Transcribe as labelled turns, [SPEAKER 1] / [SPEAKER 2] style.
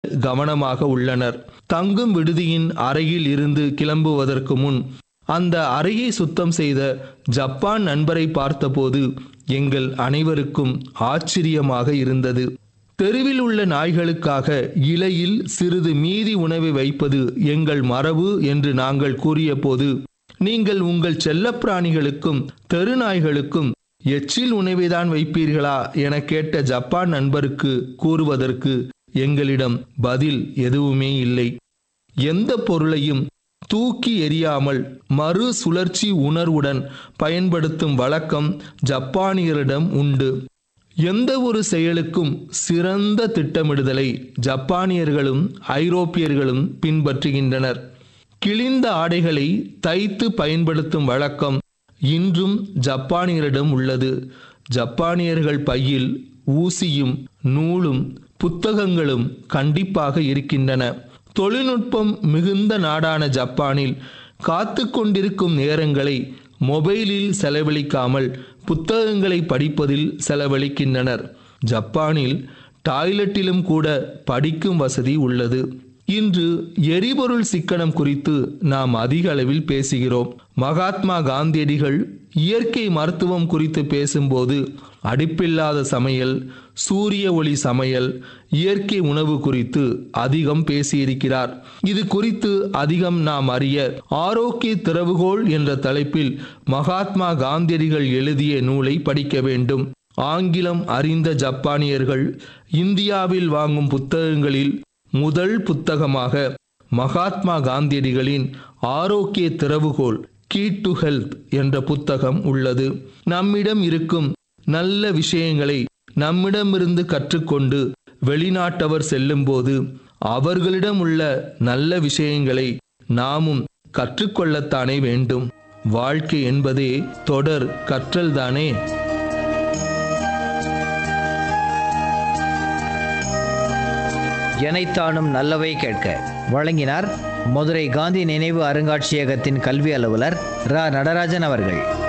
[SPEAKER 1] கவனமாக உள்ளனர் தங்கும் விடுதியின் அறையில் இருந்து கிளம்புவதற்கு முன் அந்த அறையை சுத்தம் செய்த ஜப்பான் நண்பரை பார்த்தபோது எங்கள் அனைவருக்கும் ஆச்சரியமாக இருந்தது தெருவில் உள்ள நாய்களுக்காக இலையில் சிறிது மீதி உணவை வைப்பது எங்கள் மரபு என்று நாங்கள் கூறியபோது நீங்கள் உங்கள் செல்லப்பிராணிகளுக்கும் தெரு நாய்களுக்கும் எச்சில் உணவைதான் வைப்பீர்களா என கேட்ட ஜப்பான் நண்பருக்கு கூறுவதற்கு எங்களிடம் பதில் எதுவுமே இல்லை எந்த பொருளையும் தூக்கி எறியாமல் மறு சுழற்சி உணர்வுடன் பயன்படுத்தும் வழக்கம் ஜப்பானியரிடம் உண்டு எந்த ஒரு செயலுக்கும் சிறந்த திட்டமிடுதலை ஜப்பானியர்களும் ஐரோப்பியர்களும் பின்பற்றுகின்றனர் கிழிந்த ஆடைகளை தைத்து பயன்படுத்தும் வழக்கம் இன்றும் ஜப்பானியரிடம் உள்ளது ஜப்பானியர்கள் பையில் ஊசியும் நூலும் புத்தகங்களும் கண்டிப்பாக இருக்கின்றன தொழில்நுட்பம் மிகுந்த நாடான ஜப்பானில் காத்து கொண்டிருக்கும் நேரங்களை மொபைலில் செலவழிக்காமல் புத்தகங்களை படிப்பதில் செலவழிக்கின்றனர் ஜப்பானில் டாய்லெட்டிலும் கூட படிக்கும் வசதி உள்ளது இன்று எரிபொருள் சிக்கனம் குறித்து நாம் அதிக அளவில் பேசுகிறோம் மகாத்மா காந்தியடிகள் இயற்கை மருத்துவம் குறித்து பேசும்போது அடுப்பில்லாத சமையல் சூரிய ஒளி சமையல் இயற்கை உணவு குறித்து அதிகம் பேசியிருக்கிறார் இது குறித்து அதிகம் நாம் அறிய ஆரோக்கிய திறவுகோல் என்ற தலைப்பில் மகாத்மா காந்தியடிகள் எழுதிய நூலை படிக்க வேண்டும் ஆங்கிலம் அறிந்த ஜப்பானியர்கள் இந்தியாவில் வாங்கும் புத்தகங்களில் முதல் புத்தகமாக மகாத்மா காந்தியடிகளின் ஆரோக்கிய திறவுகோல் கீ டு ஹெல்த் என்ற புத்தகம் உள்ளது நம்மிடம் இருக்கும் நல்ல விஷயங்களை நம்மிடமிருந்து கற்றுக்கொண்டு வெளிநாட்டவர் செல்லும்போது அவர்களிடம் உள்ள நல்ல விஷயங்களை நாமும் கற்றுக்கொள்ளத்தானே வேண்டும் வாழ்க்கை என்பதே தொடர் கற்றல்தானே
[SPEAKER 2] எனைத்தானும் நல்லவை கேட்க வழங்கினார் மதுரை காந்தி நினைவு அருங்காட்சியகத்தின் கல்வி அலுவலர் ரா நடராஜன் அவர்கள்